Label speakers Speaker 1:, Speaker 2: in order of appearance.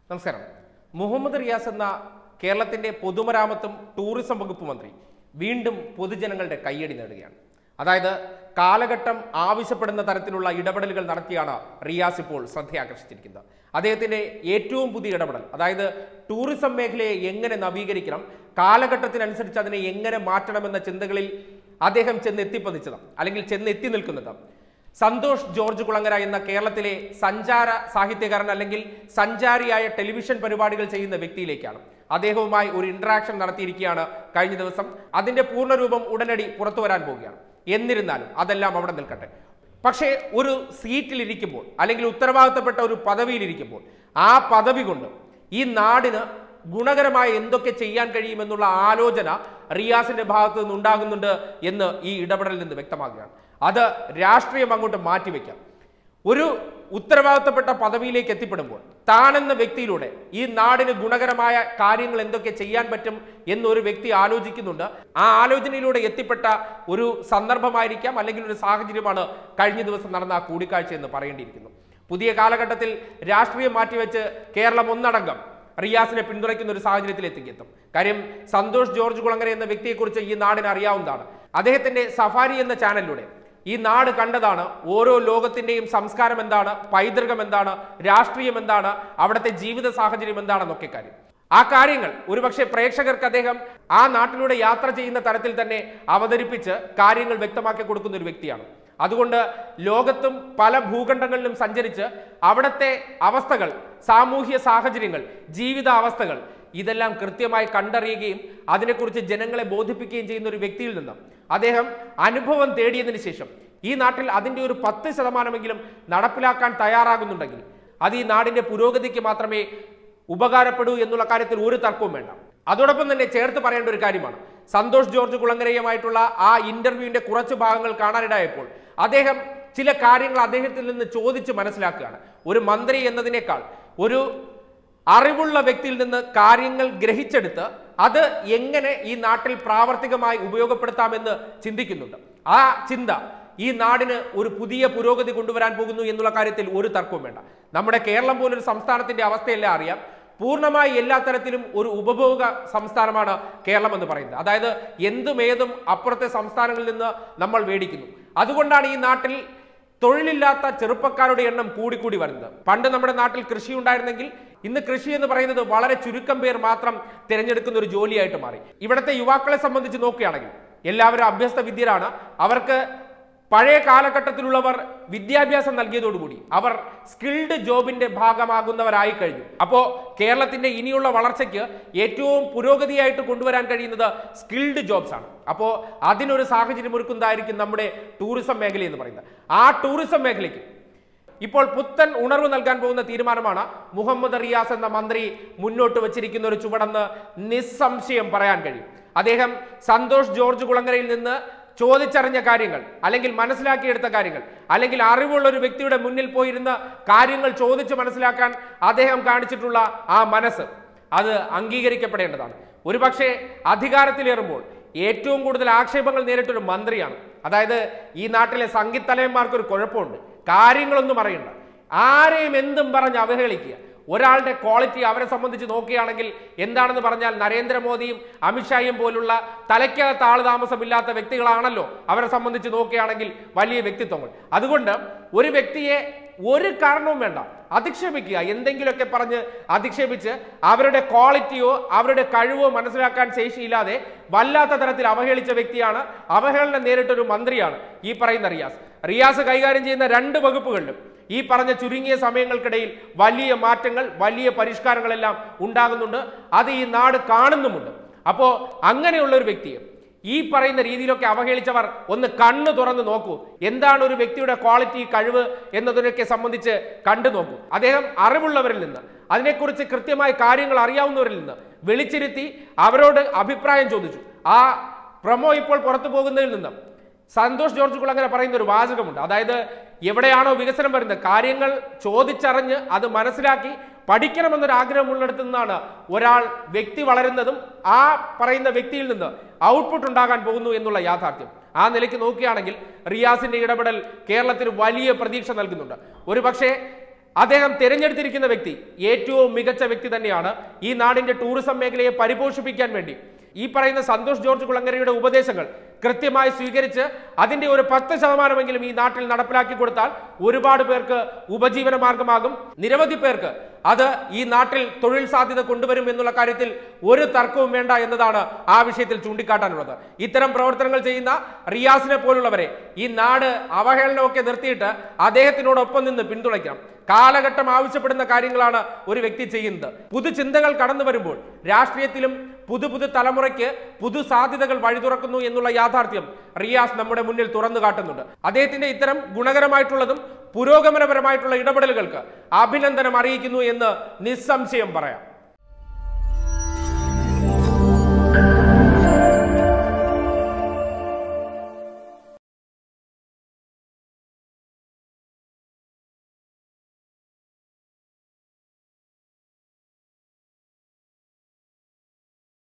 Speaker 1: നമസ്കാരം മുഹമ്മദ് റിയാസ് എന്ന കേരളത്തിന്റെ പൊതുമരാമത്തും ടൂറിസം വകുപ്പ് മന്ത്രി വീണ്ടും പൊതുജനങ്ങളുടെ കയ്യടി നേടുകയാണ് അതായത് കാലഘട്ടം ആവശ്യപ്പെടുന്ന തരത്തിലുള്ള ഇടപെടലുകൾ നടത്തിയാണ് റിയാസ് ഇപ്പോൾ ശ്രദ്ധയാകർഷിച്ചിരിക്കുന്നത് അദ്ദേഹത്തിന്റെ ഏറ്റവും പുതിയ ഇടപെടൽ അതായത് ടൂറിസം മേഖലയെ എങ്ങനെ നവീകരിക്കണം കാലഘട്ടത്തിനനുസരിച്ച് അതിനെ എങ്ങനെ മാറ്റണമെന്ന ചിന്തകളിൽ അദ്ദേഹം ചെന്ന് എത്തിപ്പതിച്ചത് അല്ലെങ്കിൽ ചെന്ന് എത്തി നിൽക്കുന്നത് സന്തോഷ് ജോർജ് കുളങ്ങര എന്ന കേരളത്തിലെ സഞ്ചാര സാഹിത്യകാരൻ അല്ലെങ്കിൽ സഞ്ചാരിയായ ടെലിവിഷൻ പരിപാടികൾ ചെയ്യുന്ന വ്യക്തിയിലേക്കാണ് അദ്ദേഹവുമായി ഒരു ഇന്ററാക്ഷൻ നടത്തിയിരിക്കുകയാണ് കഴിഞ്ഞ ദിവസം അതിന്റെ പൂർണ്ണരൂപം ഉടനടി പുറത്തു വരാൻ പോവുകയാണ് എന്നിരുന്നാലും അതെല്ലാം അവിടെ നിൽക്കട്ടെ പക്ഷേ ഒരു സീറ്റിലിരിക്കുമ്പോൾ അല്ലെങ്കിൽ ഉത്തരവാദിത്തപ്പെട്ട ഒരു പദവിയിലിരിക്കുമ്പോൾ ആ പദവി കൊണ്ട് ഈ നാടിന് ഗുണകരമായ എന്തൊക്കെ ചെയ്യാൻ കഴിയുമെന്നുള്ള ആലോചന റിയാസിന്റെ ഭാഗത്ത് നിന്ന് ഉണ്ടാകുന്നുണ്ട് എന്ന് ഈ ഇടപെടലിൽ നിന്ന് വ്യക്തമാകുകയാണ് അത് രാഷ്ട്രീയം അങ്ങോട്ട് മാറ്റിവെക്കാം ഒരു ഉത്തരവാദിത്തപ്പെട്ട പദവിയിലേക്ക് എത്തിപ്പെടുമ്പോൾ താനെന്ന വ്യക്തിയിലൂടെ ഈ നാടിന് ഗുണകരമായ കാര്യങ്ങൾ എന്തൊക്കെ ചെയ്യാൻ പറ്റും എന്നൊരു വ്യക്തി ആലോചിക്കുന്നുണ്ട് ആ ആലോചനയിലൂടെ എത്തിപ്പെട്ട ഒരു സന്ദർഭമായിരിക്കാം അല്ലെങ്കിൽ ഒരു സാഹചര്യമാണ് കഴിഞ്ഞ ദിവസം നടന്ന ആ കൂടിക്കാഴ്ച എന്ന് പറയേണ്ടിയിരിക്കുന്നു പുതിയ കാലഘട്ടത്തിൽ രാഷ്ട്രീയം മാറ്റിവെച്ച് കേരളം ഒന്നടങ്കം റിയാസിനെ പിന്തുണയ്ക്കുന്ന ഒരു സാഹചര്യത്തിൽ എത്തിക്കെത്തും കാര്യം സന്തോഷ് ജോർജ് കുളങ്ങര എന്ന വ്യക്തിയെക്കുറിച്ച് ഈ നാടിന് അറിയാവുന്നതാണ് അദ്ദേഹത്തിന്റെ സഫാരി എന്ന ചാനലിലൂടെ ഈ നാട് കണ്ടതാണ് ഓരോ ലോകത്തിന്റെയും സംസ്കാരം എന്താണ് പൈതൃകം എന്താണ് രാഷ്ട്രീയം എന്താണ് അവിടുത്തെ ജീവിത സാഹചര്യം എന്താണെന്നൊക്കെ കാര്യം ആ കാര്യങ്ങൾ ഒരുപക്ഷെ പ്രേക്ഷകർക്ക് അദ്ദേഹം ആ നാട്ടിലൂടെ യാത്ര ചെയ്യുന്ന തരത്തിൽ തന്നെ അവതരിപ്പിച്ച് കാര്യങ്ങൾ വ്യക്തമാക്കി കൊടുക്കുന്ന ഒരു വ്യക്തിയാണ് അതുകൊണ്ട് ലോകത്തും പല ഭൂഖണ്ഡങ്ങളിലും സഞ്ചരിച്ച് അവിടുത്തെ അവസ്ഥകൾ സാമൂഹ്യ സാഹചര്യങ്ങൾ ജീവിത അവസ്ഥകൾ ഇതെല്ലാം കൃത്യമായി കണ്ടറിയുകയും അതിനെക്കുറിച്ച് ജനങ്ങളെ ബോധിപ്പിക്കുകയും ചെയ്യുന്ന ഒരു വ്യക്തിയിൽ നിന്ന് അദ്ദേഹം അനുഭവം തേടിയതിനു ശേഷം ഈ നാട്ടിൽ അതിൻ്റെ ഒരു പത്ത് ശതമാനമെങ്കിലും നടപ്പിലാക്കാൻ തയ്യാറാകുന്നുണ്ടെങ്കിൽ അത് ഈ നാടിന്റെ പുരോഗതിക്ക് മാത്രമേ ഉപകാരപ്പെടൂ എന്നുള്ള കാര്യത്തിൽ ഒരു തർക്കവും വേണ്ട അതോടൊപ്പം തന്നെ ചേർത്ത് പറയേണ്ട ഒരു കാര്യമാണ് സന്തോഷ് ജോർജ് കുളങ്ങരയുമായിട്ടുള്ള ആ ഇന്റർവ്യൂവിന്റെ കുറച്ച് ഭാഗങ്ങൾ കാണാനിടയായപ്പോൾ അദ്ദേഹം ചില കാര്യങ്ങൾ അദ്ദേഹത്തിൽ നിന്ന് ചോദിച്ച് മനസ്സിലാക്കുകയാണ് ഒരു മന്ത്രി എന്നതിനേക്കാൾ ഒരു അറിവുള്ള വ്യക്തിയിൽ നിന്ന് കാര്യങ്ങൾ ഗ്രഹിച്ചെടുത്ത് അത് എങ്ങനെ ഈ നാട്ടിൽ പ്രാവർത്തികമായി ഉപയോഗപ്പെടുത്താമെന്ന് ചിന്തിക്കുന്നുണ്ട് ആ ചിന്ത ഈ നാടിന് ഒരു പുതിയ പുരോഗതി കൊണ്ടുവരാൻ പോകുന്നു എന്നുള്ള കാര്യത്തിൽ ഒരു തർക്കവും വേണ്ട നമ്മുടെ കേരളം പോലൊരു സംസ്ഥാനത്തിന്റെ അവസ്ഥയെല്ലാം അറിയാം പൂർണ്ണമായി എല്ലാ തരത്തിലും ഒരു ഉപഭോഗ സംസ്ഥാനമാണ് കേരളം എന്ന് പറയുന്നത് അതായത് എന്തും ഏതും അപ്പുറത്തെ സംസ്ഥാനങ്ങളിൽ നിന്ന് നമ്മൾ മേടിക്കുന്നു അതുകൊണ്ടാണ് ഈ നാട്ടിൽ തൊഴിലില്ലാത്ത ചെറുപ്പക്കാരുടെ എണ്ണം കൂടിക്കൂടി വരുന്നത് പണ്ട് നമ്മുടെ നാട്ടിൽ കൃഷി ഉണ്ടായിരുന്നെങ്കിൽ ഇന്ന് കൃഷി എന്ന് പറയുന്നത് വളരെ ചുരുക്കം പേർ മാത്രം തിരഞ്ഞെടുക്കുന്ന ഒരു ജോലിയായിട്ട് മാറി ഇവിടുത്തെ യുവാക്കളെ സംബന്ധിച്ച് നോക്കുകയാണെങ്കിൽ എല്ലാവരും അഭ്യസ്ത വിദ്യരാണ് അവർക്ക് പഴയ കാലഘട്ടത്തിലുള്ളവർ വിദ്യാഭ്യാസം നൽകിയതോടുകൂടി അവർ സ്കിൽഡ് ജോബിന്റെ ഭാഗമാകുന്നവരായി കഴിഞ്ഞു അപ്പോൾ കേരളത്തിന്റെ ഇനിയുള്ള വളർച്ചയ്ക്ക് ഏറ്റവും പുരോഗതിയായിട്ട് കൊണ്ടുവരാൻ കഴിയുന്നത് സ്കിൽഡ് ജോബ്സ് ആണ് അപ്പോൾ അതിനൊരു സാഹചര്യം ഒരുക്കുന്നതായിരിക്കും നമ്മുടെ ടൂറിസം മേഖല എന്ന് പറയുന്നത് ആ ടൂറിസം മേഖലയ്ക്ക് ഇപ്പോൾ പുത്തൻ ഉണർവ് നൽകാൻ പോകുന്ന തീരുമാനമാണ് മുഹമ്മദ് റിയാസ് എന്ന മന്ത്രി മുന്നോട്ട് വച്ചിരിക്കുന്ന ഒരു ചുവടെന്ന് നിസ്സംശയം പറയാൻ കഴിയും അദ്ദേഹം സന്തോഷ് ജോർജ് കുളങ്ങരയിൽ നിന്ന് ചോദിച്ചറിഞ്ഞ കാര്യങ്ങൾ അല്ലെങ്കിൽ മനസ്സിലാക്കിയെടുത്ത കാര്യങ്ങൾ അല്ലെങ്കിൽ അറിവുള്ള ഒരു വ്യക്തിയുടെ മുന്നിൽ പോയിരുന്ന കാര്യങ്ങൾ ചോദിച്ച് മനസ്സിലാക്കാൻ അദ്ദേഹം കാണിച്ചിട്ടുള്ള ആ മനസ്സ് അത് അംഗീകരിക്കപ്പെടേണ്ടതാണ് ഒരുപക്ഷെ അധികാരത്തിലേറുമ്പോൾ ഏറ്റവും കൂടുതൽ ആക്ഷേപങ്ങൾ നേരിട്ടൊരു മന്ത്രിയാണ് അതായത് ഈ നാട്ടിലെ സംഗീതലയന്മാർക്ക് ഒരു കുഴപ്പമുണ്ട് കാര്യങ്ങളൊന്നും അറിയണ്ട ആരെയും എന്തും പറഞ്ഞ് അവഹേളിക്കുക ഒരാളുടെ ക്വാളിറ്റി അവരെ സംബന്ധിച്ച് നോക്കുകയാണെങ്കിൽ എന്താണെന്ന് പറഞ്ഞാൽ നരേന്ദ്രമോദിയും അമിത്ഷായും പോലുള്ള തലയ്ക്കകത്ത് ആൾ താമസമില്ലാത്ത വ്യക്തികളാണല്ലോ അവരെ സംബന്ധിച്ച് നോക്കുകയാണെങ്കിൽ വലിയ വ്യക്തിത്വങ്ങൾ അതുകൊണ്ട് ഒരു വ്യക്തിയെ ഒരു കാരണവും വേണ്ട അധിക്ഷേപിക്കുക എന്തെങ്കിലുമൊക്കെ പറഞ്ഞ് അധിക്ഷേപിച്ച് അവരുടെ ക്വാളിറ്റിയോ അവരുടെ കഴിവോ മനസ്സിലാക്കാൻ ശേഷിയില്ലാതെ വല്ലാത്ത തരത്തിൽ അവഹേളിച്ച വ്യക്തിയാണ് അവഹേളനം നേരിട്ടൊരു മന്ത്രിയാണ് ഈ പറയുന്ന റിയാസ് റിയാസ് കൈകാര്യം ചെയ്യുന്ന രണ്ട് വകുപ്പുകളിലും ഈ പറഞ്ഞ ചുരുങ്ങിയ സമയങ്ങൾക്കിടയിൽ വലിയ മാറ്റങ്ങൾ വലിയ പരിഷ്കാരങ്ങളെല്ലാം ഉണ്ടാകുന്നുണ്ട് അത് ഈ നാട് കാണുന്നുമുണ്ട് അപ്പോൾ അങ്ങനെയുള്ള ഒരു വ്യക്തിയെ ഈ പറയുന്ന രീതിയിലൊക്കെ അവഹേളിച്ചവർ ഒന്ന് കണ്ണ് തുറന്ന് നോക്കൂ എന്താണ് ഒരു വ്യക്തിയുടെ ക്വാളിറ്റി കഴിവ് എന്നതിനൊക്കെ സംബന്ധിച്ച് കണ്ടു നോക്കൂ അദ്ദേഹം അറിവുള്ളവരിൽ നിന്ന് അതിനെക്കുറിച്ച് കൃത്യമായ കാര്യങ്ങൾ അറിയാവുന്നവരിൽ നിന്ന് വിളിച്ചിരുത്തി അവരോട് അഭിപ്രായം ചോദിച്ചു ആ പ്രൊമോ ഇപ്പോൾ പുറത്തു പോകുന്നതിൽ നിന്ന് സന്തോഷ് ജോർജ് കുളങ്ങര പറയുന്ന ഒരു വാചകമുണ്ട് അതായത് എവിടെയാണോ വികസനം വരുന്നത് കാര്യങ്ങൾ ചോദിച്ചറിഞ്ഞ് അത് മനസ്സിലാക്കി പഠിക്കണമെന്നൊരു ആഗ്രഹമുള്ളിടത്തു നിന്നാണ് ഒരാൾ വ്യക്തി വളരുന്നതും ആ പറയുന്ന വ്യക്തിയിൽ നിന്ന് ഔട്ട്പുട്ട് ഉണ്ടാകാൻ പോകുന്നു എന്നുള്ള യാഥാർത്ഥ്യം ആ നിലയ്ക്ക് നോക്കുകയാണെങ്കിൽ റിയാസിന്റെ ഇടപെടൽ കേരളത്തിന് വലിയ പ്രതീക്ഷ നൽകുന്നുണ്ട് ഒരു പക്ഷേ അദ്ദേഹം തിരഞ്ഞെടുത്തിരിക്കുന്ന വ്യക്തി ഏറ്റവും മികച്ച വ്യക്തി തന്നെയാണ് ഈ നാടിന്റെ ടൂറിസം മേഖലയെ പരിപോഷിപ്പിക്കാൻ വേണ്ടി ഈ പറയുന്ന സന്തോഷ് ജോർജ് കുളങ്ങരയുടെ ഉപദേശങ്ങൾ കൃത്യമായി സ്വീകരിച്ച് അതിന്റെ ഒരു പത്ത് ശതമാനമെങ്കിലും ഈ നാട്ടിൽ നടപ്പിലാക്കി കൊടുത്താൽ ഒരുപാട് പേർക്ക് ഉപജീവന മാർഗമാകും നിരവധി പേർക്ക് അത് ഈ നാട്ടിൽ തൊഴിൽ സാധ്യത കൊണ്ടുവരും എന്നുള്ള കാര്യത്തിൽ ഒരു തർക്കവും വേണ്ട എന്നതാണ് ആ വിഷയത്തിൽ ചൂണ്ടിക്കാട്ടാനുള്ളത് ഇത്തരം പ്രവർത്തനങ്ങൾ ചെയ്യുന്ന റിയാസിനെ പോലുള്ളവരെ ഈ നാട് അവഹേളനമൊക്കെ നിർത്തിയിട്ട് അദ്ദേഹത്തിനോടൊപ്പം നിന്ന് പിന്തുണയ്ക്കണം കാലഘട്ടം ആവശ്യപ്പെടുന്ന കാര്യങ്ങളാണ് ഒരു വ്യക്തി ചെയ്യുന്നത് പുതുചിന്തകൾ കടന്നു വരുമ്പോൾ രാഷ്ട്രീയത്തിലും പുതു പുതു തലമുറയ്ക്ക് പുതു സാധ്യതകൾ വഴി തുറക്കുന്നു എന്നുള്ള യാഥാർത്ഥ്യം റിയാസ് നമ്മുടെ മുന്നിൽ തുറന്നു കാട്ടുന്നുണ്ട് അദ്ദേഹത്തിന്റെ ഇത്തരം ഗുണകരമായിട്ടുള്ളതും പുരോഗമനപരമായിട്ടുള്ള ഇടപെടലുകൾക്ക് അഭിനന്ദനം അറിയിക്കുന്നു എന്ന് നിസ്സംശയം പറയാം